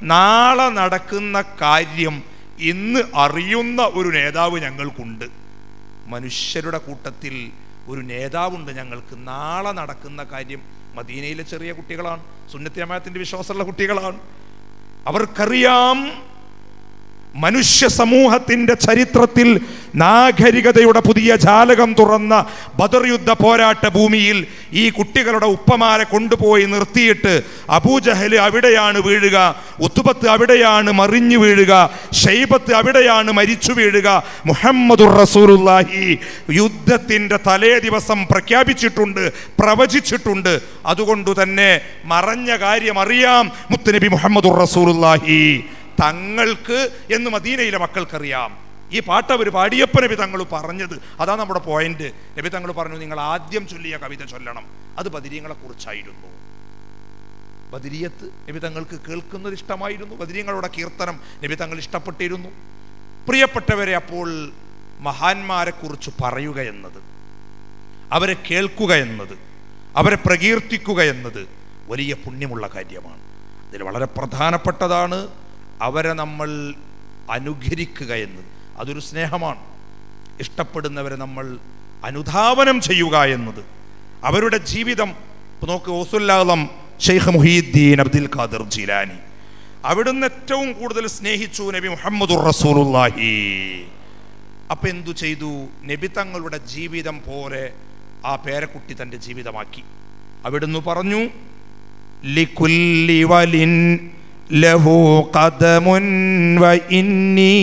നാളെ നടക്കുന്ന കാര്യം ഇന്ന് അറിയുന്ന ഒരു നേതാവ് ഞങ്ങൾക്കുണ്ട് മനുഷ്യരുടെ കൂട്ടത്തിൽ ഒരു നേതാവുണ്ട് ഞങ്ങൾക്ക് നാളെ നടക്കുന്ന കാര്യം മദീനയിലെ ചെറിയ കുട്ടികളാണ് സുന്നത്തിയമായത്തിന്റെ വിശ്വാസമുള്ള കുട്ടികളാണ് അവർക്കറിയാം മനുഷ്യ സമൂഹത്തിന്റെ ചരിത്രത്തിൽ നാഗരികതയുടെ പുതിയ ജാലകം തുറന്ന ബദർ യുദ്ധ പോരാട്ട ഭൂമിയിൽ ഈ കുട്ടികളുടെ ഉപ്പമാരെ കൊണ്ടുപോയി നിർത്തിയിട്ട് അബൂജഹൽ അവിടെയാണ് വീഴുക ഉത്തുബത്ത് അവിടെയാണ് മറിഞ്ഞു വീഴുക ഷെയ്ബത്ത് അവിടെയാണ് മരിച്ചു വീഴുക മുഹമ്മദുർ റസൂലുള്ളാഹി യുദ്ധത്തിന്റെ തലേ ദിവസം പ്രഖ്യാപിച്ചിട്ടുണ്ട് പ്രവചിച്ചിട്ടുണ്ട് അതുകൊണ്ട് തന്നെ മറഞ്ഞ കാര്യം അറിയാം മുത്തുനബി മുഹമ്മദുർ റസൂലുള്ളാഹി തങ്ങൾക്ക് എന്ന് മദീനയിലെ മക്കൾക്കറിയാം ഈ പാട്ട് അവർ പാടിയപ്പ നബി തങ്ങൾ പറഞ്ഞത് അതാ നമ്മുടെ പോയിന്റ് നബി തങ്ങൾ പറഞ്ഞു നിങ്ങൾ ആദ്യം ചൊല്ലിയ കവിത ചൊല്ലണം അത് ബദിരീങ്ങളെ കുറിച്ചായിരുന്നു ബദിരിയത്ത് നബി തങ്ങൾക്ക് കേൾക്കുന്നത് ഇഷ്ടമായിരുന്നു ബദിരീങ്ങളുടെ കീർത്തനം നബി തങ്ങൾ ഇഷ്ടപ്പെട്ടിരുന്നു പ്രിയപ്പെട്ടവരെ അപ്പോൾ മഹാന്മാരെ കുറിച്ച് പറയുക എന്നത് അവരെ കേൾക്കുക എന്നത് അവരെ പ്രകീർത്തിക്കുക എന്നത് വലിയ പുണ്യമുള്ള കാര്യമാണ് അതിൽ വളരെ പ്രധാനപ്പെട്ടതാണ് അവരെ നമ്മൾ അനുകരിക്കുക എന്നത് അതൊരു സ്നേഹമാണ് ഇഷ്ടപ്പെടുന്നവരെ നമ്മൾ അനുധാവനം ചെയ്യുക എന്നത് അവരുടെ ജീവിതം ഇപ്പൊ നോക്ക് ഓസുല്ലാളം ഷെയ്ഖ് മുഹീദ്ദീൻ അബ്ദുൽ ഖാദർ ജീലാനി അവിടുന്ന് ഏറ്റവും കൂടുതൽ സ്നേഹിച്ചു നബി മുഹമ്മദുർ റസൂലുള്ളാഹി അപ്പൊ എന്തു ചെയ്തു നബി തങ്ങളുടെ ജീവിതം പോലെ ആ പേരക്കുട്ടി തന്റെ ജീവിതമാക്കി അവിടുന്ന് പറഞ്ഞു ലിക്കുല്ലി വലിൻ ലഹു ഖദമുൻ വഇന്നി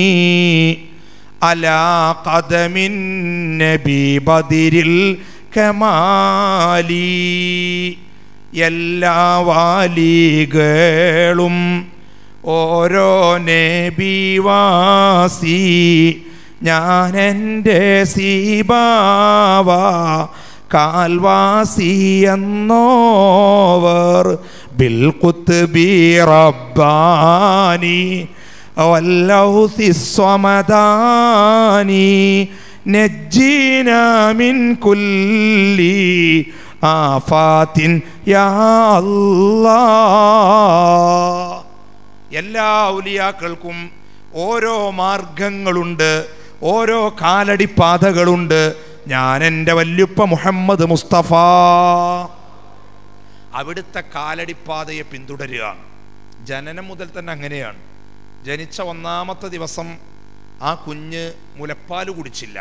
അലാ ഖദമിൻ നബി ബദിരിൽ കമാലി എല്ലാ വാലികളും ഓരോ നബിവാസി ഞാൻ എൻ്റെ സീബാവ കാൽവാസി എന്നോവർ ബിൽ കുത്ബി റബ്ബാനി واللوث الصمداني نجينا من كل آفات يا الله എല്ലാ ഔലിയാക്കൾക്കും ഓരോ മാർഗങ്ങളുണ്ട് ഓരോ കാലടിപ്പാതകളുണ്ട് ഞാൻ എൻ്റെ വല്യുപ്പ മുഹമ്മദ് മുസ്തഫ അവിടുത്തെ കാലടിപ്പാതയെ പിന്തുടരുകയാണ് ജനനം മുതൽ തന്നെ അങ്ങനെയാണ് ജനിച്ച ഒന്നാമത്തെ ദിവസം ആ കുഞ്ഞ് മുലപ്പാൽ കുടിച്ചില്ല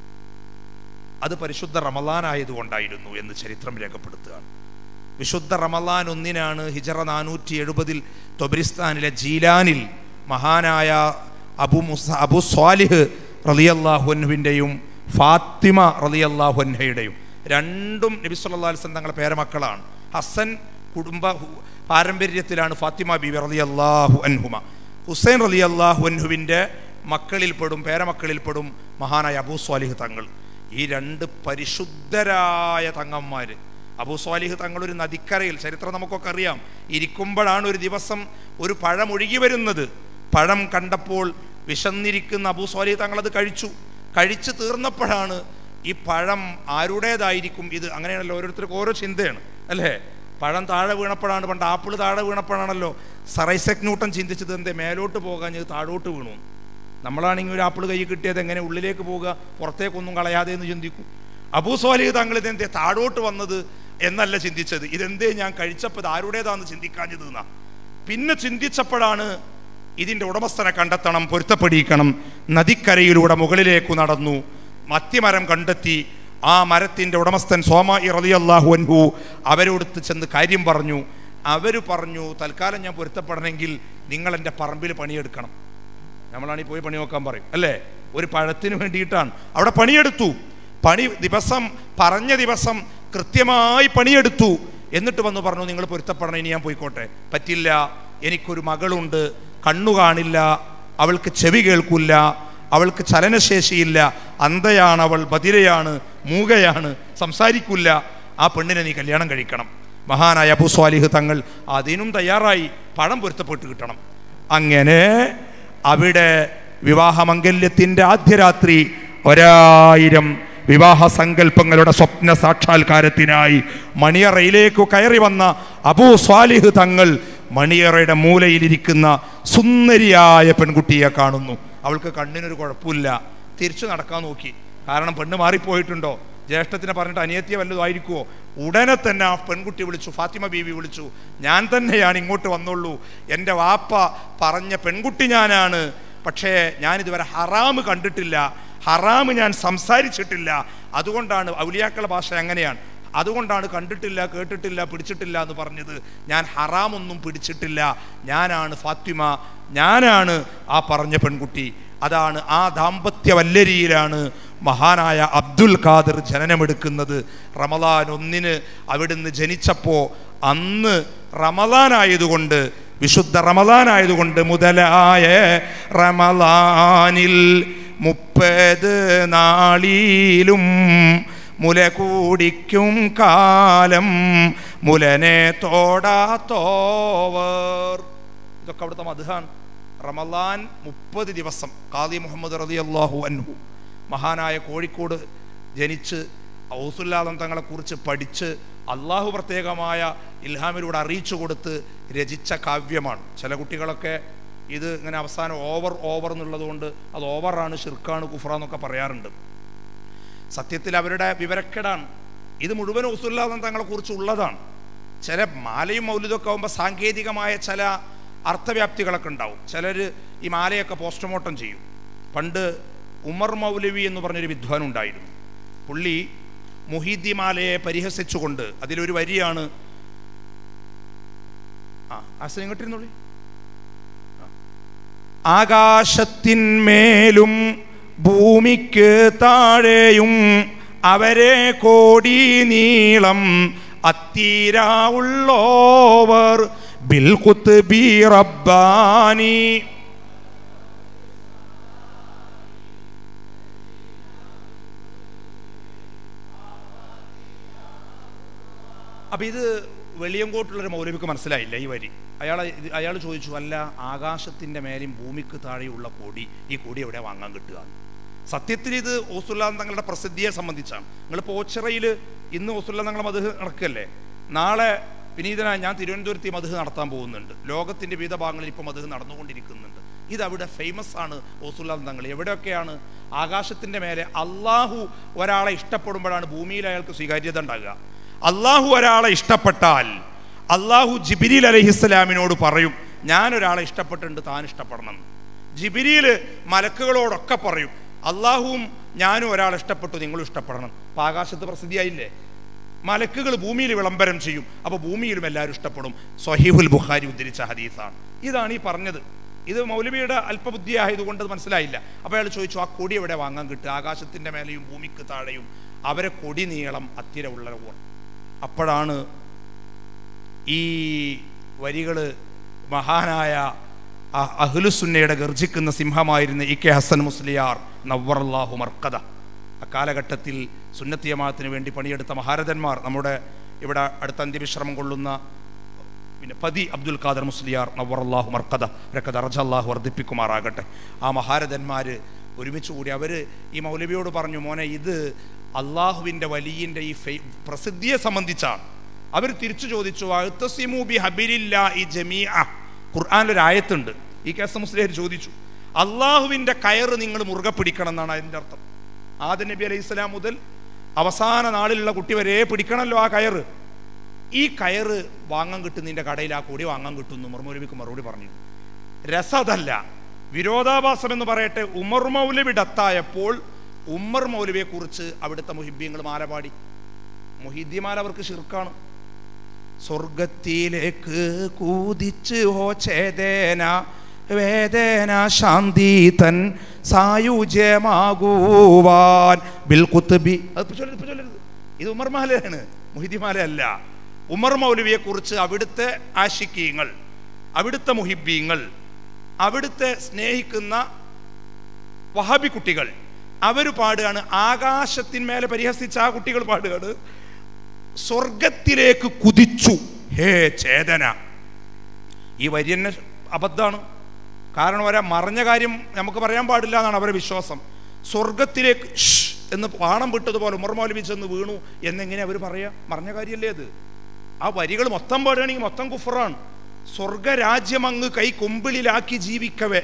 അത് പരിശുദ്ധ റമലാൻ ആയതുകൊണ്ടായിരുന്നു എന്ന് ചരിത്രം രേഖപ്പെടുത്തുകയാണ് വിശുദ്ധ റമലാൻ ഒന്നിനാണ് ഹിജറ നാനൂറ്റി എഴുപതിൽ തൊബരിസ്ഥാനിലെ ജീലാനിൽ മഹാനായ അബു മുസ അബു സ്വാലിഹ് റലിയല്ലാഹുൻഹുവിൻ്റെയും ഫാത്തിമ റലിയല്ലാഹുൻഹയുടെയും രണ്ടും നബി സല്ലല്ലാഹു അലൈഹി വസല്ലം തങ്ങളുടെ പേരമക്കളാണ് ഹസൻ കുടുംബ പാരമ്പര്യത്തിലാണ് ഫാത്തിമ ബീവി റളിയല്ലാഹു അൻഹുമ ഹുസൈൻ റളിയല്ലാഹു അൻഹുവിൻ്റെ മക്കളിൽപ്പെടും പേരമക്കളിൽപ്പെടും മഹാനായ അബൂ സ്വാലിഹ് തങ്ങൾ ഈ രണ്ട് പരിശുദ്ധരായ തങ്ങന്മാർ അബൂ സ്വാലിഹ് തങ്ങൾ ഒരു നദിക്കരയിൽ ചരിത്രം നമുക്കൊക്കെ അറിയാം ഇരിക്കുമ്പോഴാണ് ഒരു ദിവസം ഒരു പഴം ഒഴുകി വരുന്നത് പഴം കണ്ടപ്പോൾ വിശന്നിരിക്കുന്ന അബൂ സ്വാലിഹ് തങ്ങൾ അത് കഴിച്ചു കഴിച്ചു തീർന്നപ്പോഴാണ് ഈ പഴം ആരുടേതായിരിക്കും ഇത് അങ്ങനെയാണല്ലോ ഓരോരുത്തർക്കും ഓരോ ചിന്തയാണ് അല്ലേ പഴം താഴെ വീണപ്പോഴാണ് പണ്ട് ആപ്പിൾ താഴെ വീണപ്പോഴാണല്ലോ സറൈസക് ന്യൂട്ടൻ ചിന്തിച്ചത് എന്തേ മേലോട്ട് പോകാഞ്ഞത് താഴോട്ട് വീണു നമ്മളാണെങ്കിൽ ഒരു ആപ്പിൾ കൈ കിട്ടിയത് എങ്ങനെ ഉള്ളിലേക്ക് പോവുക പുറത്തേക്കൊന്നും കളയാതെ എന്ന് ചിന്തിക്കും അബൂ സ്വാലിഹ് താങ്കൾ ഇതെന്തേ താഴോട്ട് വന്നത് എന്നല്ല ചിന്തിച്ചത് ഇതെന്തേ ഞാൻ കഴിച്ചപ്പോൾ ഇത് ആരുടേതാന്ന് ചിന്തിക്കാഞ്ഞത് എന്നാ പിന്നെ ചിന്തിച്ചപ്പോഴാണ് ഇതിൻ്റെ ഉടമസ്ഥനെ കണ്ടെത്തണം പൊരുത്തപ്പെടിയിക്കണം നദിക്കരയിലൂടെ മുകളിലേക്ക് നടന്നു മത്തിമരം കണ്ടെത്തി ആ മരത്തിൻ്റെ ഉടമസ്ഥൻ സോമ ഇറലിയല്ലാഹു അൻഹു അവരോടുത്ത് ചെന്ന് കാര്യം പറഞ്ഞു അവർ പറഞ്ഞു തൽക്കാലം ഞാൻ പൊരുത്തപ്പെടണമെങ്കിൽ നിങ്ങൾ എൻ്റെ പറമ്പിൽ പണിയെടുക്കണം നമ്മളാണെങ്കിൽ പോയി പണി നോക്കാൻ പറയും അല്ലേ ഒരു പഴത്തിന് വേണ്ടിയിട്ടാണ് അവിടെ പണിയെടുത്തു പണി ദിവസം പറഞ്ഞ ദിവസം കൃത്യമായി പണിയെടുത്തു എന്നിട്ട് വന്ന് പറഞ്ഞു നിങ്ങൾ പൊരുത്തപ്പെടണം ഇനി ഞാൻ പോയിക്കോട്ടെ പറ്റില്ല എനിക്കൊരു മകളുണ്ട് കണ്ണു കാണില്ല അവൾക്ക് ചെവി കേൾക്കില്ല അവൾക്ക് ചലനശേഷിയില്ല അന്ധയാണ് അവൾ ബദിരയാണ് മൂകയാണ് സംസാരിക്കില്ല ആ പെണ്ണിനെ നീ കല്യാണം കഴിക്കണം മഹാനായ അബു സ്വാലിഹ് തങ്ങൾ അതിനും തയ്യാറായി പണം പൊരുത്തപ്പെട്ട് കിട്ടണം അങ്ങനെ അവിടെ വിവാഹമംഗല്യത്തിൻ്റെ ആദ്യ രാത്രി ഒരായിരം വിവാഹ സങ്കല്പങ്ങളുടെ സ്വപ്ന സാക്ഷാത്കാരത്തിനായി മണിയറയിലേക്ക് കയറി വന്ന അബൂ സ്വാലിഹ് തങ്ങൾ മണിയറയുടെ മൂലയിലിരിക്കുന്ന സുന്ദരിയായ പെൺകുട്ടിയെ കാണുന്നു അവൾക്ക് കണ്ണിനൊരു കുഴപ്പമില്ല തിരിച്ചു നടക്കാൻ നോക്കി കാരണം പെണ്ണ് മാറിപ്പോയിട്ടുണ്ടോ ജ്യേഷ്ഠത്തിനെ പറഞ്ഞിട്ട് അനിയത്തിയെ വല്ലതും ആയിരിക്കുമോ ഉടനെ തന്നെ ആ പെൺകുട്ടി വിളിച്ചു ഫാത്തിമ ബീവി വിളിച്ചു ഞാൻ തന്നെയാണ് ഇങ്ങോട്ട് വന്നുള്ളൂ എൻ്റെ വാപ്പ പറഞ്ഞ പെൺകുട്ടി ഞാനാണ് പക്ഷേ ഞാനിതുവരെ ഹറാമ് കണ്ടിട്ടില്ല ഹറാമ് ഞാൻ സംസാരിച്ചിട്ടില്ല അതുകൊണ്ടാണ് ഔലിയാക്കളുടെ ഭാഷ അങ്ങനെയാണ് അതുകൊണ്ടാണ് കണ്ടിട്ടില്ല കേട്ടിട്ടില്ല പിടിച്ചിട്ടില്ല എന്ന് പറഞ്ഞത് ഞാൻ ഹറാമൊന്നും പിടിച്ചിട്ടില്ല ഞാനാണ് ഫാത്തിമ ഞാനാണ് ആ പറഞ്ഞ പെൺകുട്ടി അതാണ് ആ ദാമ്പത്യ വല്ലരിയിലാണ് മഹാനായ അബ്ദുൽ ഖാദർ ജനനമെടുക്കുന്നത് റമദാൻ ഒന്നിന് അവിടുന്ന് ജനിച്ചപ്പോൾ അന്ന് റമദാനായതുകൊണ്ട് വിശുദ്ധ റമദാനായതുകൊണ്ട് മുതലായ റമദാനിൽ മുപ്പത് നാളിലും മുല കൂടിക്കും കാലം മുലനെ തോടാത്തോവർ ഇതൊക്കെ അവിടുത്തെ മധുഹാണ് റമലാൻ മുപ്പത് ദിവസം ഖാദി മുഹമ്മദ് റതി അള്ളാഹു അൻഹു മഹാനായ കോഴിക്കോട് ജനിച്ച് ഔസുല്ലാദം തങ്ങളെ കുറിച്ച് പഠിച്ച് അള്ളാഹു പ്രത്യേകമായ ഇൽഹാമിലൂടെ അറിയിച്ചു കൊടുത്ത് രചിച്ച കാവ്യമാണ് ചില കുട്ടികളൊക്കെ ഇത് ഇങ്ങനെ അവസാനം ഓവർ ഓവർ എന്നുള്ളത് കൊണ്ട് അത് ഓവറാണ് ഷിർക്കാണ് കുഫ്ര എന്നൊക്കെ പറയാറുണ്ട് സത്യത്തിൽ അവരുടെ വിവരക്കേടാണ് ഇത് മുഴുവൻ ഔസുല്ലാദം തങ്ങളെ കുറിച്ച് ഉള്ളതാണ് ചില മാലയും മൗലിതൊക്കെ ആകുമ്പോൾ സാങ്കേതികമായ ചില അർത്ഥവ്യാപ്തികളൊക്കെ ഉണ്ടാവും ചിലർ ഈ മാലയൊക്കെ പോസ്റ്റ്മോർട്ടം ചെയ്യും പണ്ട് ഉമർ മൗലവി എന്ന് പറഞ്ഞൊരു വിദ്വാൻ ഉണ്ടായിരുന്നു പുള്ളി മുഹീദ്ദി മാലയെ പരിഹസിച്ചുകൊണ്ട് അതിലൊരു വരിയാണ് ആ ആശയം ഇങ്ങോട്ടിരുന്നോളി ആകാശത്തിന്മേലും ഭൂമിക്ക് താഴെയും അവരെ കോടി നീളം അത്തീരാവുള്ളോവർ ബിൽ കുത്ബി റബ്ബാനി അപ്പൊ ഇത് വെളിയങ്കോട്ടുള്ളൊരു മൗലവിക്ക് മനസ്സിലായില്ല ഈ വരി അയാൾ അയാൾ ചോദിച്ചു അല്ല ആകാശത്തിന്റെ മേലെയും ഭൂമിക്ക് താഴെയുള്ള കൊടി ഈ കൊടി എവിടെ വാങ്ങാൻ കിട്ടുക സത്യത്തിൽ ഇത് ഓസുല്ലാൻ തങ്ങളുടെ പ്രസിദ്ധിയെ സംബന്ധിച്ചാണ് നിങ്ങൾ പോച്ചറയിൽ ഇന്ന് ഓസുല്ലാൻ തങ്ങളുടെ മധു നടക്കല്ലേ നാളെ വിനീതനായ ഞാൻ തിരുവനന്തപുരത്ത് ഈ മധു നടത്താൻ പോകുന്നുണ്ട് ലോകത്തിന്റെ വിവിധ ഭാഗങ്ങളിൽ ഇപ്പോൾ മധു നടന്നുകൊണ്ടിരിക്കുന്നുണ്ട് ഇത് അവിടെ ഫേമസ് ആണ് ഓസുല്ലാൻ തങ്ങൾ എവിടെയൊക്കെയാണ് ആകാശത്തിന്റെ മേലെ അള്ളാഹു ഒരാളെ ഇഷ്ടപ്പെടുമ്പോഴാണ് ഭൂമിയിൽ അയാൾക്ക് സ്വീകാര്യത ഉണ്ടാകുക അള്ളാഹു ഒരാളെ ഇഷ്ടപ്പെട്ടാൽ അള്ളാഹു ജിബിരിൽ അലഹിസ്സലാമിനോട് പറയും ഞാൻ ഒരാളെ ഇഷ്ടപ്പെട്ടിട്ടുണ്ട് താൻ ഇഷ്ടപ്പെടണം ജിബിരിയിൽ മലക്കുകളോടൊക്കെ പറയും അള്ളാഹുവും ഞാനും ഒരാളെ ഇഷ്ടപ്പെട്ടു നിങ്ങളും ഇഷ്ടപ്പെടണം അപ്പം ആകാശത്ത് പ്രസിദ്ധിയായില്ലേ മലക്കുകൾ ഭൂമിയിൽ വിളംബരം ചെയ്യും അപ്പോൾ ഭൂമിയിലും എല്ലാവരും ഇഷ്ടപ്പെടും സഹീഹുൽ ബുഖാരി ഉദ്ധരിച്ച ഹദീസാണ് ഇതാണ് ഈ പറഞ്ഞത് ഇത് മൗലവിയുടെ അല്പബുദ്ധി ആയതുകൊണ്ട് അത് മനസ്സിലായില്ല അപ്പോൾ അയാൾ ചോദിച്ചു ആ കൊടി എവിടെ വാങ്ങാൻ കിട്ടുക ആകാശത്തിൻ്റെ മേലെയും ഭൂമിക്ക് താഴെയും അവരെ കൊടി നീളം അത്തിര ഉള്ളവർ അപ്പോഴാണ് ഈ വരികൾ മഹാനായ അഹ്ലുസുന്നയുടെ ഗർജിക്കുന്ന സിംഹമായിരുന്ന ഇ കെ ഹസൻ മുസ്ലിയാർ നവ്വറല്ലാഹു മർക്കത അക്കാലഘട്ടത്തിൽ സുന്നത്തിയമാത്തിന് വേണ്ടി പണിയെടുത്ത മഹാരഥന്മാർ നമ്മുടെ ഇവിടെ അടുത്ത അന്ത്യവിശ്രമം കൊള്ളുന്ന പിന്നെ പതി അബ്ദുൽ ഖാദർ മുസ്ലിയാർ നവ്വറല്ലാഹു മർക്കത അവരൊക്കെ ദർജ അള്ളാഹു വർദ്ധിപ്പിക്കുമാറാകട്ടെ ആ മഹാരഥന്മാർ ഒരുമിച്ച് കൂടി അവർ ഈ മൗലവിയോട് പറഞ്ഞു മോനെ ഇത് അള്ളാഹുവിൻ്റെ വലിയൻ്റെ ഈ ഫെ പ്രസിദ്ധിയെ സംബന്ധിച്ചാണ് അവർ തിരിച്ചു ചോദിച്ചു അഴുത്തസിമു ബി ഹബിലില്ല ഈ ജമീഅ ഖുർആാനിലൊരു ആയത്തുണ്ട് ഈ കേസ് മുസ്ലിം ചോദിച്ചു അള്ളാഹുവിൻ്റെ കയറ് നിങ്ങൾ മുറുകെ പിടിക്കണം എന്നാണ് അതിൻ്റെ അർത്ഥം ആദ നബി അലൈഹി സ്വലാം മുതൽ അവസാന നാളിലുള്ള കുട്ടി വരെ പിടിക്കണമല്ലോ ആ കയറ് ഈ കയറ് വാങ്ങാൻ കിട്ടുന്നതിൻ്റെ കടയിൽ ആ കൊടി വാങ്ങാൻ കിട്ടുന്നു മറുമൗലവിക്ക് മറുപടി പറഞ്ഞു രസതല്ല വിരോധാഭാസം എന്ന് പറയട്ടെ ഉമർ മൗലവി ഡത്തായപ്പോൾ ഉമ്മർ മൗലവിയെ കുറിച്ച് അവിടുത്തെ മുഹിബ്യങ്ങൾ മാല പാടി മൊഹിദ്യമാല അവർക്ക് ഷിർക്കാണ് സ്വർഗത്തിലേക്ക് കൂതിച്ച് ഹോ ചേതേന വേദന ശാന്തി തൻ സായുജ്യമാകുവാൻ ബിൽ കുത്തുബി അത് ചൊല്ലരുത് ഇപ്പൊ ചൊല്ലരുത് ഇത് ഉമർ മാലയാണ് മുഹിദ്യമാല അല്ല ഉമർ മൗലവിയെ കുറിച്ച് അവിടുത്തെ ആശിക്കീങ്ങൾ അവിടുത്തെ മുഹിബീങ്ങൾ അവിടുത്തെ സ്നേഹിക്കുന്ന വഹാബി കുട്ടികൾ അവർ പാടുകയാണ് ആകാശത്തിന്മേലെ പരിഹസിച്ച ആ കുട്ടികൾ പാടുകയാണ് സ്വർഗത്തിലേക്ക് കുതിച്ചു ഹേ ചേതന ഈ വരി തന്നെ അബദ്ധമാണ് കാരണം ഒരാ മറഞ്ഞ കാര്യം നമുക്ക് പറയാൻ പാടില്ല എന്നാണ് അവരുടെ വിശ്വാസം സ്വർഗത്തിലേക്ക് ഷ് എന്ന് പാണം വിട്ടതുപോലെ ഉമർ മൗലവി ചെന്ന് വീണു എന്നെങ്ങനെ അവർ പറയാ മറഞ്ഞ കാര്യമല്ലേ അത് ആ വരികൾ മൊത്തം പാടുകയാണെങ്കിൽ മൊത്തം കുഫറാണ് സ്വർഗരാജ്യം അങ്ങ് കൈ കൊമ്പിളിലാക്കി ജീവിക്കവേ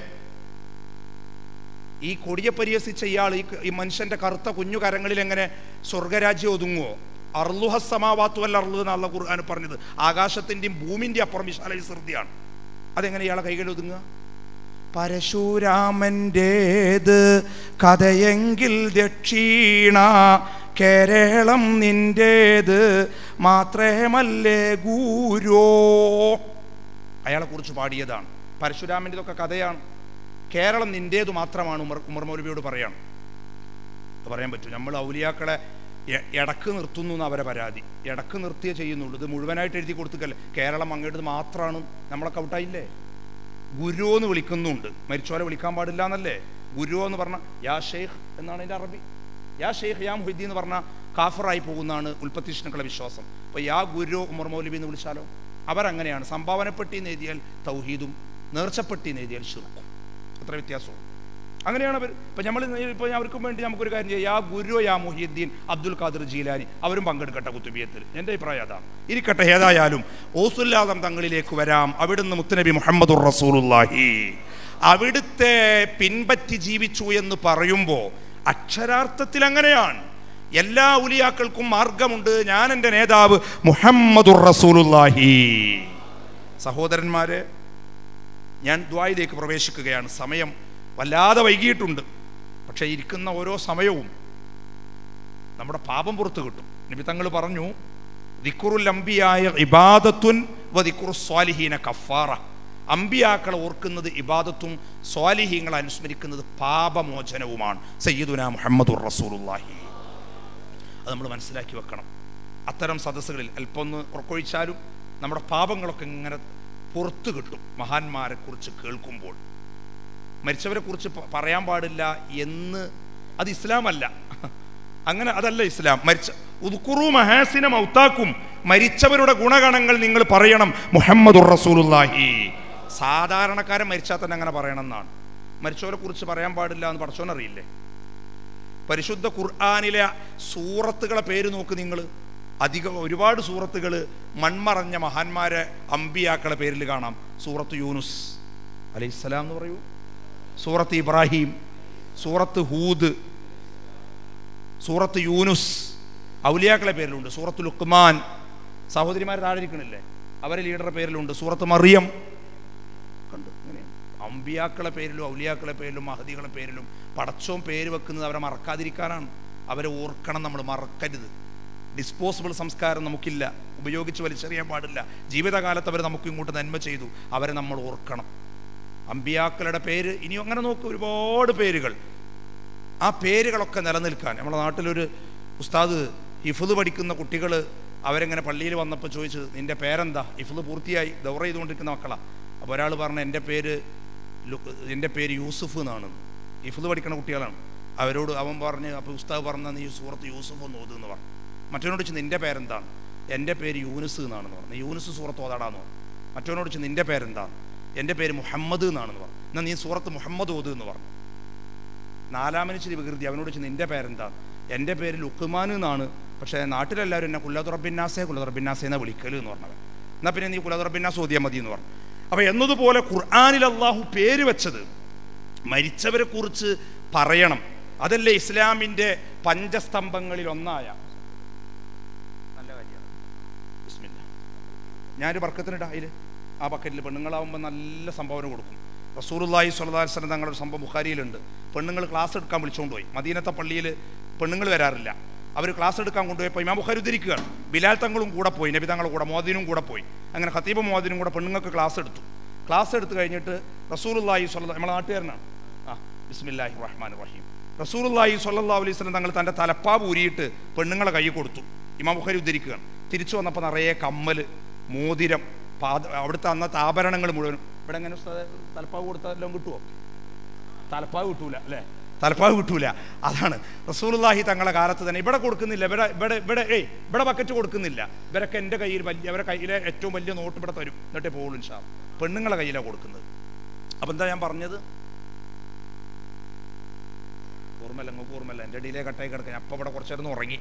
ഈ കൊടിയെ പരിഹസിച്ച ഇയാൾ ഈ ഈ മനുഷ്യന്റെ കറുത്ത കുഞ്ഞു കരങ്ങളിൽ എങ്ങനെ സ്വർഗരാജ്യം ഒതുങ്ങുമോ അർലുഹസമാവാത്തുവല്ല അർലു എന്നുള്ള ഖുർആൻ പറഞ്ഞത് ആകാശത്തിന്റെയും ഭൂമിന്റെ അപ്പുറം വിശാല വിസൃതിയാണ് അതെങ്ങനെ ഇയാളെ കൈകളിൽ ഒതുങ്ങുക പരശുരാമൻ്റേത് കഥയെങ്കിൽ ദക്ഷിണ കേരളം നിന്റേത് മാത്രമല്ലേ ഗൂരോ അയാളെ കുറിച്ച് പാടിയതാണ് പരശുരാമൻ്റെതൊക്കെ കഥയാണ് കേരളം നിന്റേത് മാത്രമാണ് ഉമർ ഉമർ മൗലവിയോട് പറയാണ് അത് പറയാൻ പറ്റും നമ്മൾ ഔലിയാക്കളെ എ- ഇടക്ക് നിർത്തുന്നു എന്ന് അവരെ പരാതി ഇടക്ക് നിർത്തിയേ ചെയ്യുന്നുള്ളൂ ഇത് മുഴുവനായിട്ട് എഴുതി കൊടുത്തുക്കല്ലേ കേരളം അങ്ങേട്ടത് മാത്രമാണ് നമ്മളൊക്കെ ഔട്ടായില്ലേ ഗുരു എന്ന് വിളിക്കുന്നുണ്ട് മരിച്ചോരെ വിളിക്കാൻ പാടില്ല എന്നല്ലേ ഗുരു എന്ന് പറഞ്ഞ യാ ഷെയ്ഖ് എന്നാണ് അതിൻ്റെ അറബി യാ ഷെയ്ഖ് യാ മുഹിദ്ദീൻ എന്ന് പറഞ്ഞാൽ കാഫറായി പോകുന്നതാണ് ഉൽപ്പത്തിഷ്ണുക്കളുടെ വിശ്വാസം അപ്പോൾ യാ ഗുരു ഉമർ മൗലവി എന്ന് വിളിച്ചാലോ അവരങ്ങനെയാണ് സംഭാവനപ്പെട്ടി എന്ന് എഴുതിയാൽ തൗഹീദും നേർച്ചപ്പെട്ടി എന്ന് എഴുതിയാൽ ഷിർക്കും അത്ര വ്യത്യാസവും അങ്ങനെയാണ് അവർ ഇപ്പം നമ്മൾ ഇപ്പോൾ അവർക്കും വേണ്ടി നമുക്കൊരു കാര്യം ചെയ്യാം യാ ഗുരു യാ മുഹിയുദ്ദീൻ അബ്ദുൽ ഖാദിർ ജീലാനി അവരും പങ്കെടുക്കട്ടെ കുത്തുബിയത്തിൽ എൻ്റെ അഭിപ്രായം അതാണ് ഇരിക്കട്ടെ ഏതായാലും ഓസുല്ലാദം തങ്ങളിലേക്ക് വരാം അവിടുന്ന് മുത്തുനബി മുഹമ്മദുർ റസൂലുള്ളാഹി അവിടുത്തെ പിൻപറ്റി ജീവിച്ചു എന്ന് പറയുമ്പോൾ അക്ഷരാർത്ഥത്തിൽ അങ്ങനെയാണ് എല്ലാ ഉലിയാക്കൾക്കും മാർഗമുണ്ട് ഞാൻ എൻ്റെ നേതാവ് മുഹമ്മദുർ റസൂലുള്ളാഹി സഹോദരന്മാരെ ഞാൻ ദ്വായിലേക്ക് പ്രവേശിക്കുകയാണ് സമയം വല്ലാതെ വൈകിയിട്ടുണ്ട് പക്ഷേ ഇരിക്കുന്ന ഓരോ സമയവും നമ്മുടെ പാപം പുറത്തു കിട്ടും നബി തങ്ങൾ പറഞ്ഞു ദിക്കുറുൽ അംബിയായ ഇബാദത്തുൻ വ ദിക്കുറു സ്വാലിഹീന കഫാറ അമ്പിയാക്കളെ ഓർക്കുന്നത് ഇബാദത്തും സ്വാലിഹീങ്ങളെ അനുസ്മരിക്കുന്നത് പാപമോചനവുമാണ് സയ്യിദുന മുഹമ്മദുർ റസൂലുള്ളാഹി അത് നമ്മൾ മനസ്സിലാക്കി വെക്കണം അത്തരം സദസ്സുകളിൽ അല്പം ഒന്ന് ഉറക്കൊഴിച്ചാലും നമ്മുടെ പാപങ്ങളൊക്കെ ഇങ്ങനെ പുറത്തു കിട്ടും മഹാന്മാരെ കുറിച്ച് കേൾക്കുമ്പോൾ മരിച്ചവരെ കുറിച്ച് പ- പറയാൻ പാടില്ല എന്ന് അത് ഇസ്ലാമല്ല അങ്ങനെ അതല്ല ഇസ്ലാം മരിച്ച ഉദ്കുറു മഹാസിന മൗത്താക്കും മരിച്ചവരുടെ ഗുണഗണങ്ങൾ നിങ്ങൾ പറയണം മുഹമ്മദുർ റസൂലുള്ളാഹി സാധാരണക്കാരൻ മരിച്ചാൽ തന്നെ അങ്ങനെ പറയണം എന്നാണ് മരിച്ചവരെ കുറിച്ച് പറയാൻ പാടില്ല എന്ന് പഠിച്ചോനറിയില്ലേ പരിശുദ്ധ ഖുർആാനിലെ സൂറത്തുകളെ പേര് നോക്ക് നിങ്ങൾ അധികം ഒരുപാട് സൂറത്തുകൾ മൺമറഞ്ഞ മഹാന്മാരെ അമ്പിയാക്കളെ പേരിൽ കാണാം സൂറത്ത് യൂനുസ് അലൈഹിസ്സലാം എന്ന് പറയൂ സൂറത്ത് ഇബ്രാഹിം സൂറത്ത് ഹൂദ് സൂറത്ത് യൂനുസ് ഔലിയാക്കളെ പേരിലുണ്ട് സൂറത്ത് ലുക്മാൻ സഹോദരിമാർ താഴെ ഇരിക്കണില്ലേ അവരെ ലീഡറുടെ പേരിലുണ്ട് സൂറത്ത് മറിയം കണ്ടു ഇങ്ങനെ അമ്പിയാക്കളെ പേരിലും ഔലിയാക്കളെ പേരിലും മഹദികളെ പേരിലും പടച്ചോം പേര് വെക്കുന്നത് അവരെ മറക്കാതിരിക്കാനാണ് അവരെ ഓർക്കണം നമ്മൾ മറക്കരുത് ഡിസ്പോസിബിൾ സംസ്കാരം നമുക്കില്ല ഉപയോഗിച്ച് വലിച്ചെറിയാൻ പാടില്ല ജീവിതകാലത്ത് അവർ നമുക്ക് ഇങ്ങോട്ട് നന്മ ചെയ്തു അവരെ നമ്മൾ ഓർക്കണം അമ്പിയാക്കളുടെ പേര് ഇനി അങ്ങനെ നോക്ക് ഒരുപാട് പേരുകൾ ആ പേരുകളൊക്കെ നിലനിൽക്കാൻ നമ്മുടെ നാട്ടിലൊരു ഉസ്താദ് ഹിഫുദ് പഠിക്കുന്ന കുട്ടികൾ അവരെങ്ങനെ പള്ളിയിൽ വന്നപ്പോൾ ചോദിച്ചു നിന്റെ പേരെന്താ ഹിഫുദ് പൂർത്തിയായി ദൗറ ചെയ്തുകൊണ്ടിരിക്കുന്ന മക്കളാണ് അപ്പോൾ ഒരാൾ പറഞ്ഞു എൻ്റെ പേര് ലു- എൻ്റെ പേര് യൂസുഫ് എന്നാണ് ഹിഫുദ് പഠിക്കുന്ന കുട്ടികളാണ് അവരോട് അവൻ പറഞ്ഞ് അപ്പോൾ ഉസ്താദ് പറഞ്ഞ നീ സൂറത്ത് യൂസുഫ് ഒന്ന് ഓതെന്ന് പറഞ്ഞു മറ്റവനോട് ചോദിച്ചു നിന്റെ പേരെന്താണ് എൻ്റെ പേര് യൂനുസ് എന്നാണെന്ന് പറഞ്ഞു യൂനുസ് സൂറത്ത് ഓതാടാന്ന് പറഞ്ഞു മറ്റവനോട് ചോദിച്ചു നിന്റെ പേരെന്താണ് എൻ്റെ പേര് മുഹമ്മദ് എന്നാണെന്ന് പറഞ്ഞു എന്നാൽ നീ സൂറത്ത് മുഹമ്മദ് ഓത് എന്ന് പറഞ്ഞു നാലാമനിച്ചിരി വികൃതി അവനോട് ചോദിച്ചു നിന്റെ പേരെന്താണ് എൻ്റെ പേര് ലുക്കുമാൻ എന്നാണ് പക്ഷേ നാട്ടിലെല്ലാവരും എന്നെ കുല്ലതുറബിന്നാസെ കുല്ലതുറബിന്നാസെ എന്നാ വിളിക്കല് എന്ന് പറഞ്ഞത് എന്നാൽ പിന്നെ നീ കുല്ലതുറബിന്നാസ് ഓതിയാൽ മതി എന്ന് പറഞ്ഞു അപ്പോൾ എന്നതുപോലെ ഖുർആാനിൽ അള്ളാഹു പേര് വെച്ചത് മരിച്ചവരെ കുറിച്ച് പറയണം അതല്ലേ ഇസ്ലാമിൻ്റെ പഞ്ചസ്തംഭങ്ങളിൽ ഒന്നായ നല്ല കാര്യമാണ് ബിസ്മില്ല ഞാനൊരു ബർക്കത്തിനിടാ അതിൽ ആ ബക്കറ്റിൽ പെണ്ണുങ്ങളാവുമ്പോൾ നല്ല സംഭാവന കൊടുക്കും റസൂറുല്ലാഹി സ്വല്ലല്ലാഹി അലൈഹി വസല്ലം തങ്ങളുടെ സംഭവം ബുഖാരിയിലുണ്ട് പെണ്ണുങ്ങൾ ക്ലാസ് എടുക്കാൻ വിളിച്ചുകൊണ്ട് പോയി മദീനത്തെ പള്ളിയിൽ പെണ്ണുങ്ങൾ വരാറില്ല അവർ ക്ലാസ് എടുക്കാൻ കൊണ്ടുപോയപ്പോൾ ഇമാം ബുഖാരി ഉദ്ധരിക്കുകയാണ് ബിലാൽ തങ്ങളും കൂടെ പോയി നബി തങ്ങളുടെ കൂടെ മോദിനും കൂടെ പോയി അങ്ങനെ ഖത്തീബ് മോദിനും കൂടെ പെണ്ണുങ്ങൾക്ക് ക്ലാസ് എടുത്തു ക്ലാസ് എടുത്തു കഴിഞ്ഞിട്ട് റസൂലുല്ലാഹി സ്വല്ലല്ലാഹി നമ്മളെ നാട്ടുകാരനാണ് ആ ബിസ്മില്ലാഹി റഹ്മാൻ റഹീം റസൂലുല്ലാഹി സ്വല്ലല്ലാഹു അലൈഹി വസല്ലം തങ്ങൾ തൻ്റെ തലപ്പാവ് ഊരിയിട്ട് പെണ്ണുങ്ങളെ കൈ കൊടുത്തു ഇമാം ബുഖാരി ഉദ്ധരിക്കുകയാണ് തിരിച്ചു വന്നപ്പോൾ നിറയെ കമ്മല് മോതിരം പാദ അവിടുത്തെ അന്നത്തെ ആഭരണങ്ങൾ മുഴുവനും ഇവിടെ എങ്ങനെ ഉസ്താദേ തലപ്പാവ് കൊടുത്താലും കിട്ടുമോ തലപ്പാവ് കിട്ടൂല അല്ലേ തലപ്പാവ് കിട്ടൂല അതാണ് റസൂലുള്ളാഹി തങ്ങളെ കാലത്ത് തന്നെ ഇവിടെ കൊടുക്കുന്നില്ല ഇവിടെ ഇവിടെ ഇവിടെ ഏയ് ഇവിടെ ബക്കറ്റ് കൊടുക്കുന്നില്ല ഇവരൊക്കെ എൻ്റെ കയ്യിൽ വലിയ അവരുടെ കയ്യിലെ ഏറ്റവും വലിയ നോട്ട് ഇവിടെ തരും എന്നിട്ടേ പോകുള്ളൂ ഇൻഷാ പെണ്ണുങ്ങളെ കയ്യിലാണ് കൊടുക്കുന്നത് അപ്പം എന്താ ഞാൻ പറഞ്ഞത് ഓർമ്മല്ല നിങ്ങൾക്ക് ഓർമ്മല്ല എൻ്റെ ഇടയിലേ കട്ടായി കിടക്കാൻ അപ്പം ഇവിടെ കുറച്ചേരം ഉറങ്ങി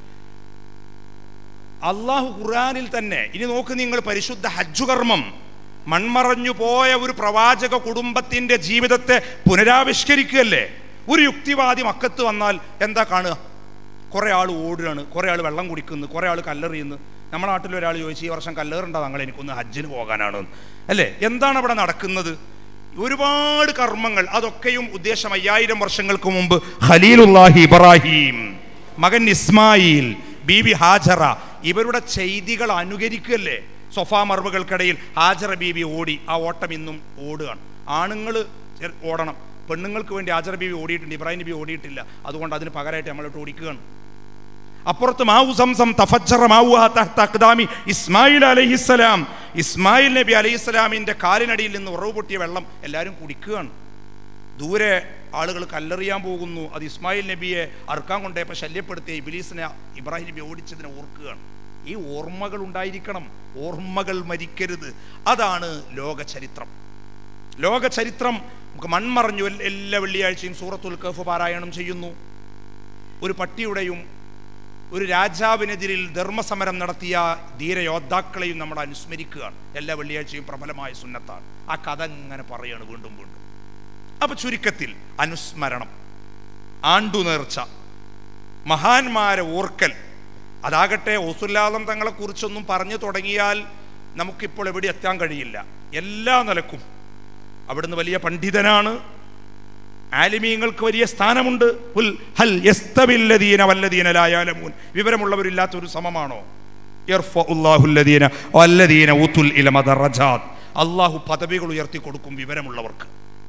അള്ളാഹു ഖുർആനിൽ തന്നെ ഇനി നോക്ക് നിങ്ങൾ പരിശുദ്ധ ഹജ്ജു കർമ്മം മൺമറഞ്ഞു പോയ ഒരു പ്രവാചക കുടുംബത്തിന്റെ ജീവിതത്തെ പുനരാവിഷ്കരിക്കുകയല്ലേ ഒരു യുക്തിവാദി മക്കത്ത് വന്നാൽ എന്താ കാണുക കുറേ ആൾ ഓടുകയാണ് കുറേ ആൾ വെള്ളം കുടിക്കുന്നു കുറേ ആൾ കല്ലെറിയുന്നു നമ്മുടെ നാട്ടിൽ ഒരാൾ ചോദിച്ചു ഈ വർഷം കല്ലേറുണ്ടോ തങ്ങൾ എനിക്കൊന്ന് ഹജ്ജിന് പോകാനാണ് എന്ന്." അല്ലേ എന്താണ് അവിടെ നടക്കുന്നത് ഒരുപാട് കർമ്മങ്ങൾ അതൊക്കെയും ഉദ്ദേശം അയ്യായിരം വർഷങ്ങൾക്ക് മുമ്പ് ഖലീലുല്ലാഹി ഇബ്രാഹിം മകൻ ഇസ്മായിൽ ബീബി ഹാജറ ഇവരുടെ ചെയ്തികൾ അനുകരിക്കുകയല്ലേ സൊഫാ മർബുകൾക്കിടയിൽ ഹാജറ ബീബി ഓടി ആ ഓട്ടം ഇന്നും ഓടുകയാണ് ആണുങ്ങൾ ഓടണം പെണ്ണുങ്ങൾക്ക് വേണ്ടി ഹാജറ ബീബി ഓടിയിട്ടുണ്ട് ഇബ്രാഹിം നബി ഓടിയിട്ടില്ല അതുകൊണ്ട് അതിന് പകരമായിട്ട് നമ്മളിട്ട് ഓടിക്കുകയാണ് അപ്പുറത്ത് മാവു സംസം തഫജ്ജറ മാവുഹ തഹ്ത അഖ്ദാമി ഇസ്മായിൽ അലൈഹിസ്സലാം ഇസ്മായിൽ നബി അലൈഹിസ്സലാമിന്റെ കാലിനടിയിൽ നിന്ന് ഉറവ് പൊട്ടിയ വെള്ളം എല്ലാവരും കുടിക്കുകയാണ് ദൂരെ ആളുകൾ കല്ലെറിയാൻ പോകുന്നു അത് ഇസ്മായിൽ നബിയെ അറുക്കാൻ കൊണ്ടേപ്പോൾ ശല്യപ്പെടുത്തിയ ഇബിലീസിനെ ഇബ്രാഹിം നബി ഓടിച്ചതിനെ ഓർക്കുകയാണ് ഈ ഓർമ്മകൾ ഉണ്ടായിരിക്കണം ഓർമ്മകൾ മരിക്കരുത് അതാണ് ലോക ചരിത്രം ലോക ചരിത്രം നമുക്ക് മൺമറഞ്ഞു എൽ- എല്ലാ വെള്ളിയാഴ്ചയും സൂറത്തുൽ കഫ് പാരായണം ചെയ്യുന്നു ഒരു പട്ടിയുടെയും ഒരു രാജാവിനെതിരിൽ ധർമ്മസമരം നടത്തിയ ധീരയോദ്ധാക്കളെയും നമ്മൾ അനുസ്മരിക്കുകയാണ് എല്ലാ വെള്ളിയാഴ്ചയും പ്രബലമായ സുന്നത്താണ് ആ കഥ ഇങ്ങനെ പറയാണ് വീണ്ടും വീണ്ടും അപ്പൊ ചുരുക്കത്തിൽ അനുസ്മരണം ആണ്ടുനേർച്ച മഹാന്മാരെ ഓർക്കൽ അതാകട്ടെ ഓസുല്ലാദം തങ്ങളെ കുറിച്ചൊന്നും പറഞ്ഞു തുടങ്ങിയാൽ നമുക്കിപ്പോൾ എവിടെ എത്താൻ കഴിയില്ല എല്ലാ നിലക്കും അവിടുന്ന് വലിയ പണ്ഡിതനാണ് ആലിമീങ്ങൾക്ക് വലിയ സ്ഥാനമുണ്ട് ഉൽ ഹൽ യസ്തവില്ലദീന വല്ലദീന ലാ യഅലമൂൻ വിവരമുള്ളവരില്ലാത്ത ഒരു സമമാണോ യർഫഉല്ലാഹുല്ലദീന വല്ലദീന ഊത്തുൽ ഇൽമ ദറജാത്ത് അള്ളാഹു പദവികൾ ഉയർത്തി കൊടുക്കും വിവരമുള്ളവർക്ക്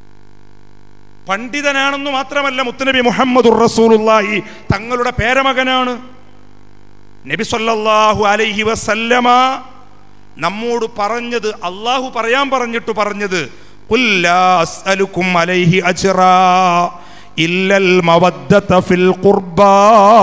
പണ്ഡിതനാണെന്ന് മാത്രമല്ല മുത്തനബി മുഹമ്മദുർ റസൂലുള്ളാഹി തങ്ങളുടെ പേരമകനാണ് നബി സല്ലല്ലാഹു അലൈഹി വസല്ലമ നമ്മോട് പറഞ്ഞത് അള്ളാഹു പറയാൻ പറഞ്ഞിട്ട് പറഞ്ഞത് "ഖുൽ ലാ അസ്അലുക്കും അലൈഹി അജ്റാ ഇല്ലൽ മവദ്ദത ഫിൽ ഖുർബാ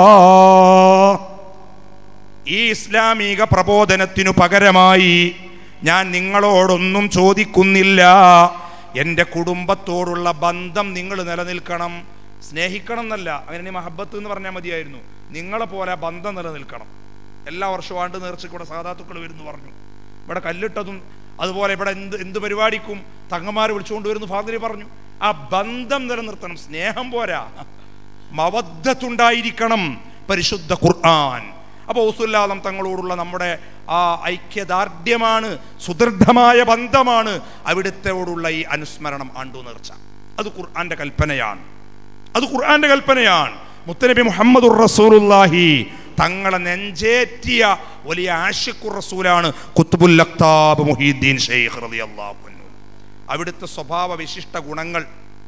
ഈ ഇസ്ലാമിക പ്രബോധനത്തിനു പകരമായി ഞാൻ നിങ്ങളോടൊന്നും ചോദിക്കുന്നില്ല എൻ്റെ കുടുംബത്തോടുള്ള ബന്ധം നിങ്ങൾ നിലനിൽക്കണം സ്നേഹിക്കണം എന്നല്ല അങ്ങനെ മഹബത്ത് എന്ന് പറഞ്ഞാൽ മതിയായിരുന്നു നിങ്ങളെ പോലെ ആ ബന്ധം നിലനിൽക്കണം എല്ലാ വർഷവും ആണ്ട് നേർച്ചയ്ക്കൂടെ സാധാത്തുക്കൾ വരുന്നു പറഞ്ഞു ഇവിടെ കല്ലിട്ടതും അതുപോലെ ഇവിടെ എന്ത് എന്ത് പരിപാടിക്കും തങ്ങന്മാരെ വിളിച്ചുകൊണ്ട് വരുന്നു ഫാദരി പറഞ്ഞു ആ ബന്ധം നിലനിർത്തണം സ്നേഹം പോരാ മവദ്ധത്തുണ്ടായിരിക്കണം പരിശുദ്ധ ഖുർആൻ അപ്പോൾ ഔസുല്ലാദം തങ്ങളോടുള്ള നമ്മുടെ ആ ഐക്യദാർഢ്യമാണ് സുദൃഢമായ ബന്ധമാണ് അവിടുത്തോടുള്ള ഈ അനുസ്മരണം ആണ്ടു നേർച്ച അത് ഖുർആന്റെ കൽപ്പനയാണ് അത് ഖുർആന്റെ കൽപ്പനയാണ് മുത്തനബി മുഹമ്മദുർ റസൂലുള്ളാഹി തങ്ങളെ നെഞ്ചേറ്റിയ വലിയ ആഷിഖുർ റസൂലാണ് കുത്തുബുൽ അക്താബ് മുഹീദ്ദീൻ ഷെയ്ഖ് റളിയല്ലാഹു അൻഹു അവിടുത്തെ സ്വഭാവ വിശിഷ്ട ഗുണങ്ങൾ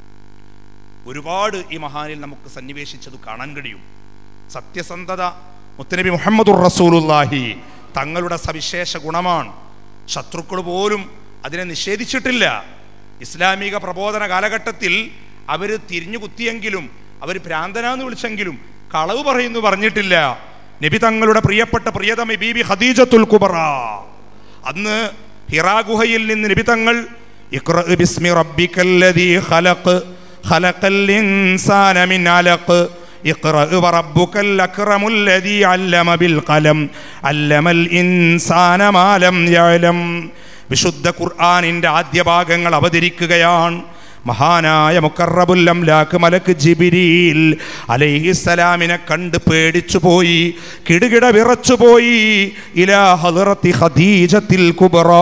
ഒരുപാട് ഈ മഹാനിൽ നമുക്ക് സന്നിവേശിച്ചത് കാണാൻ കഴിയും സത്യസന്ധത മുത്തനബി മുഹമ്മദുർ റസൂലുള്ളാഹി തങ്ങളുടെ സവിശേഷ ഗുണമാണ് ശത്രുക്കൾ പോലും അതിനെ നിഷേധിച്ചിട്ടില്ല ഇസ്ലാമിക പ്രബോധന കാലഘട്ടത്തിൽ അവർ തിരിഞ്ഞു കുത്തിയെങ്കിലും അവർ ഭ്രാന്തനാന്ന് വിളിച്ചെങ്കിലും കളവ് പറയുന്നു പറഞ്ഞിട്ടില്ല നബി തങ്ങളുടെ പ്രിയപ്പെട്ട പ്രിയതമ ബീബി ഖദീജത്തുൽ കുബറ അന്ന് ഹിറാ ഗുഹയിൽ നിന്ന് നബി തങ്ങൾ ഇഖ്റ ബിസ്മി റബ്ബിക്കല്ലദീ ഖലഖ് ഖലഖൽ ഇൻസാന മിൻ അലഖ് اقرأ وربك الأكرم الذي علم بالقلم علم الإنسان ما لم يعلم വിശുദ്ധ ഖുർആാനിൻ്റെ ആദ്യ ഭാഗങ്ങൾ അവതരിക്കുകയാണ് മഹാനായ മുക്കറബുൽ അംലാക്ക് മലക്ക് ജിബിരിൽ അലൈഹിസ്സലാമിനെ കണ്ട് പേടിച്ചു പോയി കിടുകിട വിറച്ചു പോയി ഇലാ ഹദ്റത്തി ഖദീജത്തിൽ കുബ്റാ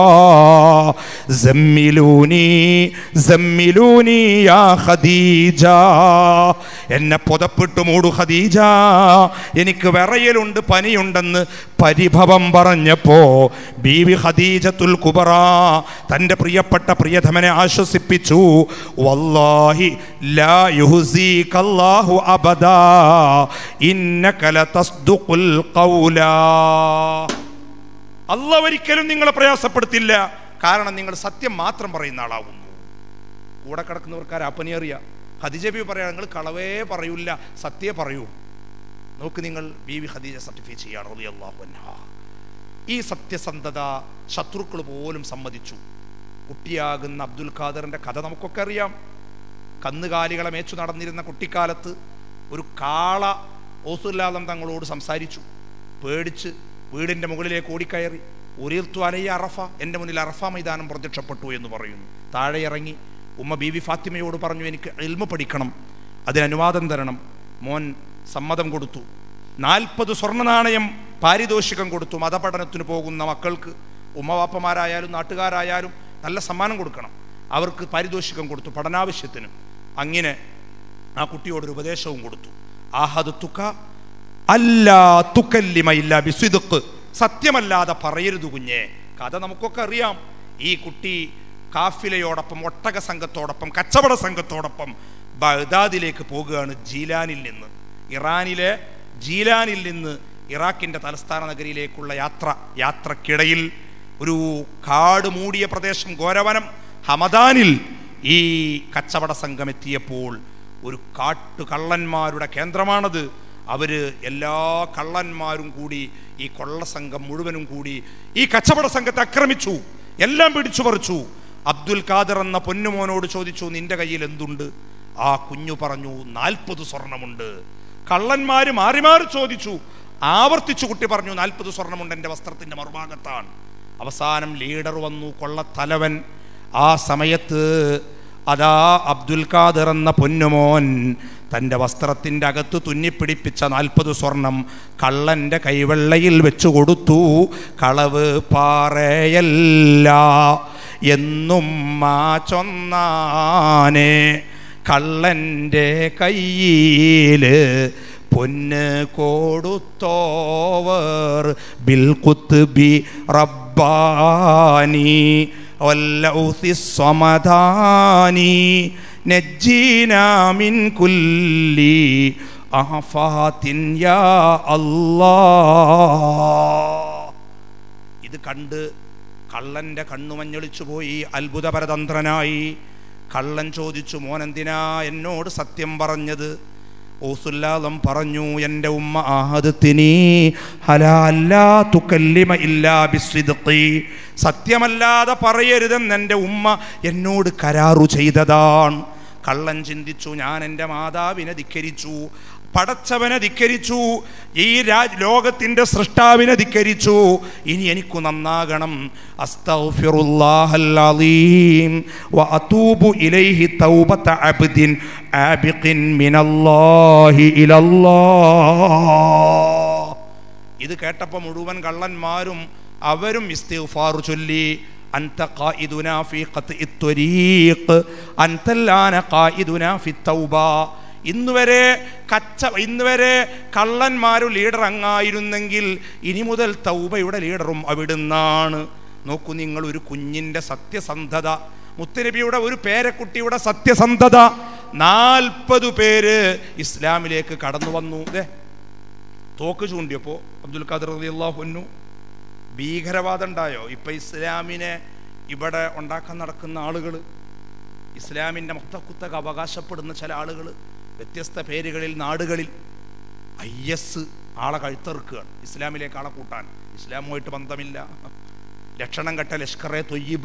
സമ്മിലൂനി സമ്മിലൂനി യാ ഖദീജ എന്നെ പുതപ്പിട്ട് മൂടു ഖദീജ എനിക്ക് വിറയലുണ്ട് പനിയുണ്ടെന്ന് പരിഭവം പറഞ്ഞപ്പോ ബീവി ഖദീജത്തുൽ കുബറ തൻ്റെ പ്രിയപ്പെട്ട പ്രിയതമനെ ആശ്വസിപ്പിച്ചു വല്ലാഹി ലാ യുഹ്സീകല്ലാഹു അബദാ ഇന്നക ലതസ്ദുഖുൽ ഖൗലാ അല്ല ഒരിക്കലും നിങ്ങളെ പ്രയാസപ്പെടുത്തില്ല കാരണം നിങ്ങൾ സത്യം മാത്രം പറയുന്ന ആളാകുന്നു കൂടെ കിടക്കുന്നവർക്കാർ അപ്പനിയറിയ ഖദീജബി പറയാ നിങ്ങൾ കളവേ പറയൂല സത്യമേ പറയൂ നോക്ക് നിങ്ങൾ ബി വി ഖദീജ സർട്ടിഫൈ ചെയ്യാണ് റളിയല്ലാഹു അൻഹാ ഈ സത്യസന്ധത ശത്രുക്കൾ പോലും സമ്മതിച്ചു കുട്ടിയാകുന്ന അബ്ദുൽ ഖാദറിന്റെ കഥ നമുക്കൊക്കെ അറിയാം കന്നുകാലികളെ മേച്ചു നടന്നിരുന്ന കുട്ടിക്കാലത്ത് ഒരു കാള ഓസുല്ലാദം തങ്ങളോട് സംസാരിച്ചു പേടിച്ച് വീടിൻ്റെ മുകളിലേക്ക് ഓടിക്കയറി ഉരീർത്തു അലയ്യ അറഫ എൻ്റെ മുന്നിൽ അറഫ മൈതാനം പ്രത്യക്ഷപ്പെട്ടു എന്ന് പറയുന്നു താഴെ ഇറങ്ങി ഉമ്മ ബീവി ഫാത്തിമയോട് പറഞ്ഞു എനിക്ക് എൽമ പഠിക്കണം അതിന് അനുവാദം തരണം മോൻ സമ്മതം കൊടുത്തു നാൽപ്പത് സ്വർണ്ണ നാണയം പാരിതോഷികം കൊടുത്തു മതപഠനത്തിന് പോകുന്ന മക്കൾക്ക് ഉമ്മവാപ്പമാരായാലും നാട്ടുകാരായാലും നല്ല സമ്മാനം കൊടുക്കണം അവർക്ക് പാരിതോഷികം കൊടുത്തു പഠനാവശ്യത്തിന് അങ്ങനെ ആ കുട്ടിയോടൊരു ഉപദേശവും കൊടുത്തു ആഹദ് തുക അല്ലാ തുക്കല്ലിമയില്ല ബിസ്വിദുക്ക് സത്യമല്ലാതെ പറയരുത് കുഞ്ഞെ കഥ നമുക്കൊക്കെ അറിയാം ഈ കുട്ടി കാഫിലയോടൊപ്പം ഒട്ടക സംഘത്തോടൊപ്പം കച്ചവട സംഘത്തോടൊപ്പം ബഗ്ദാദിലേക്ക് പോകുകയാണ് ജീലാനിൽ നിന്ന് ഇറാനിലെ ജീലാനിൽ നിന്ന് ഇറാഖിന്റെ തലസ്ഥാന നഗരിയിലേക്കുള്ള യാത്ര യാത്രക്കിടയിൽ ഒരു കാട് മൂടിയ പ്രദേശം ഘോരവനം ഹമദാനിൽ ഈ കച്ചവട സംഘം എത്തിയപ്പോൾ ഒരു കാട്ടു കള്ളന്മാരുടെ കേന്ദ്രമാണത് അവര് എല്ലാ കള്ളന്മാരും കൂടി ഈ കൊള്ള സംഘം മുഴുവനും കൂടി ഈ കച്ചവട സംഘത്തെ ആക്രമിച്ചു എല്ലാം പിടിച്ചു പറിച്ചു അബ്ദുൽ ഖാദർ എന്ന പൊന്നുമോനോട് ചോദിച്ചു നിന്റെ കയ്യിൽ എന്തുണ്ട് ആ കുഞ്ഞു പറഞ്ഞു നാൽപ്പത് സ്വർണമുണ്ട് കള്ളന്മാര് മാറി മാറി ചോദിച്ചു ആവർത്തിച്ചു കുട്ടി പറഞ്ഞു നാൽപ്പത് സ്വർണമുണ്ട് എൻ്റെ വസ്ത്രത്തിന്റെ മറുഭാഗത്താണ് അവസാനം ലീഡർ വന്നു കൊള്ളത്തലവൻ ആ സമയത്ത് അതാ അബ്ദുൽ ഖാദർ എന്ന പൊന്നുമോൻ തൻ്റെ വസ്ത്രത്തിൻ്റെ അകത്ത് തുന്നിപ്പിടിപ്പിച്ച നാൽപ്പത് സ്വർണം കള്ളൻ്റെ കൈവെള്ളയിൽ വെച്ചു കൊടുത്തു കളവ് പാറയല്ല എന്നും മാ ചൊന്നാനെ കള്ളൻ്റെ കയ്യില് പൊന്ന് കൊടുത്തോവർ ബിൽ കുത്തുബി റബ്ബാനി واللوث الصمداني نجينا من كل آفات يا الله ഇത് കണ്ട് കള്ളന്റെ കണ്ണുമഞ്ഞളിച്ചു പോയി അത്ഭുതപരതന്ത്രനായി കള്ളൻ ചോദിച്ചു മോൻ എന്തിനാ എന്നോട് സത്യം പറഞ്ഞത് ഓസുല്ലാദം പറഞ്ഞു എൻ്റെ ഉമ്മ ആഹദത്തിനി ഹലാല്ലാ തുക്കല്ലിമ ഇല്ലാ ബിസ്വിദ്ഖി സത്യമല്ലാതെ പറയരുതെന്ന് എൻ്റെ ഉമ്മ എന്നോട് കരാറു ചെയ്തതാണ് കള്ളൻ ചിന്തിച്ചു ഞാൻ എൻ്റെ മാതാവിനെ ധിക്കരിച്ചു പടച്ചവനെ ധിക്കരിച്ചു ഈ രാജ് ലോകത്തിൻ്റെ സൃഷ്ടാവിനെ ധിക്കരിച്ചു ഇനി എനിക്ക് നന്നാകണം അസ്തഗ്ഫിറുല്ലാഹൽ അലീം വഅതൂബു ഇലൈഹി തൗബത അബ്ദിൻ ആബിഖിൻ മിനല്ലാഹി ഇലല്ലാഹ് ഇത് കേട്ടപ്പോൾ മുഴുവൻ കള്ളന്മാരും അവരും ഇസ്തിഗ്ഫാർ ചൊല്ലി അൻത ഖായിദുനാ ഫീ ഖത്ഇ ത്വരീഖ് അൻതല്ലാന ഖായിദുനാ ഫി തൗബ ഇന്നുവരെ കച്ച ഇന്നുവരെ കള്ളന്മാരും ലീഡർ അങ്ങായിരുന്നെങ്കിൽ ഇനി മുതൽ തൗബയുടെ ലീഡറും അവിടുന്നാണ് നോക്കൂ നിങ്ങൾ ഒരു കുഞ്ഞിൻ്റെ സത്യസന്ധത മുത്തനബിയുടെ ഒരു പേരക്കുട്ടിയുടെ സത്യസന്ധത നാൽപ്പത് പേര് ഇസ്ലാമിലേക്ക് കടന്നു വന്നു ദേ തോക്ക് ചൂണ്ടിയപ്പോൾ അബ്ദുൽ ഖാദർ അള്ളാഹുന്നു ഭീകരവാദം ഉണ്ടായോ ഇപ്പം ഇസ്ലാമിനെ ഇവിടെ ഉണ്ടാക്കാൻ നടക്കുന്ന ആളുകൾ ഇസ്ലാമിൻ്റെ മുത്തക്കുത്തക അവകാശപ്പെടുന്ന ചില ആളുകൾ വ്യത്യസ്ത പേരുകളിൽ നാടുകളിൽ ഐ എസ് ആളെ കഴുത്തെറുക്കുകയാണ് ഇസ്ലാമിലേക്ക് ആളെ കൂട്ടാൻ ഇസ്ലാമുമായിട്ട് ബന്ധമില്ല ലക്ഷണം കെട്ട ലഷ്കറെ തൊയ്യബ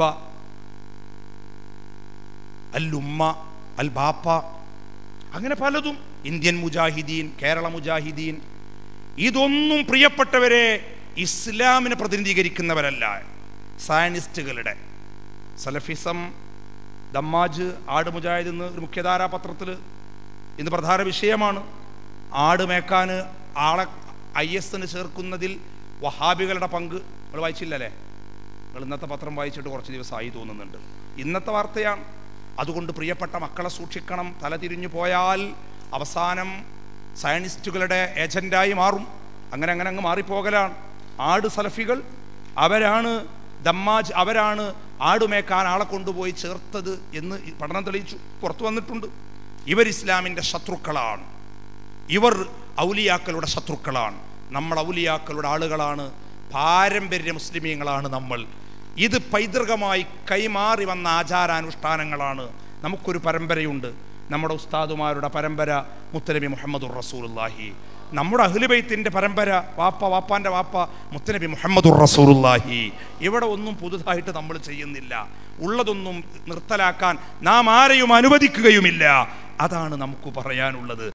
അൽ ഉമ്മ അൽ ബാപ്പ അങ്ങനെ പലതും ഇന്ത്യൻ മുജാഹിദീൻ കേരള മുജാഹിദീൻ ഇതൊന്നും പ്രിയപ്പെട്ടവരെ ഇസ്ലാമിനെ പ്രതിനിധീകരിക്കുന്നവരല്ല സയനിസ്റ്റുകളുടെ സലഫിസം ദമ്മാജ് ആട് മുജാഹിദ് എന്ന് ഒരു മുഖ്യധാരാ പത്രത്തിൽ ഇന്ന് പ്രധാന വിഷയമാണ് ആട് മേക്കാൻ ആളെ ഐ എസിന് ചേർക്കുന്നതിൽ വഹാബികളുടെ പങ്ക് നിങ്ങൾ വായിച്ചില്ലല്ലേ നിങ്ങൾ ഇന്നത്തെ പത്രം വായിച്ചിട്ട് കുറച്ച് ദിവസമായി തോന്നുന്നുണ്ട് ഇന്നത്തെ വാർത്തയാണ് അതുകൊണ്ട് പ്രിയപ്പെട്ട മക്കളെ സൂക്ഷിക്കണം തലതിരിഞ്ഞു പോയാൽ അവസാനം സയനിസ്റ്റുകളുടെ ഏജന്റായി മാറും അങ്ങനെ അങ്ങനെ അങ്ങ് മാറിപ്പോകലാണ് ആട് സലഫികൾ അവരാണ് ദമ്മാജ് അവരാണ് ആടുമേക്കാൻ ആളെ കൊണ്ടുപോയി ചേർത്തത് എന്ന് ഈ പഠനം തെളിയിച്ചു പുറത്തു വന്നിട്ടുണ്ട് ഇവർ ഇസ്ലാമിൻ്റെ ശത്രുക്കളാണ് ഇവർ ഔലിയാക്കളുടെ ശത്രുക്കളാണ് നമ്മൾ ഔലിയാക്കളുടെ ആളുകളാണ് പാരമ്പര്യ മുസ്ലിമീങ്ങളാണ് നമ്മൾ ഇത് പൈതൃകമായി കൈമാറി വന്ന ആചാരാനുഷ്ഠാനങ്ങളാണ് നമുക്കൊരു പരമ്പരയുണ്ട് നമ്മുടെ ഉസ്താദുമാരുടെ പരമ്പര മുത്തനബി മുഹമ്മദുർ റസൂലുള്ളാഹി നമ്മുടെ അഹ്ലുബൈത്തിൻ്റെ പരമ്പര വാപ്പ വാപ്പാൻ്റെ വാപ്പ മുത്തനബി മുഹമ്മദുർ റസൂലുള്ളാഹി ഇവിടെ ഒന്നും പുതുതായിട്ട് നമ്മൾ ചെയ്യുന്നില്ല ഉള്ളതൊന്നും നിർത്തലാക്കാൻ നാം ആരെയും അനുവദിക്കുകയുമില്ല അതാണ് നമുക്ക് പറയാനുള്ളത്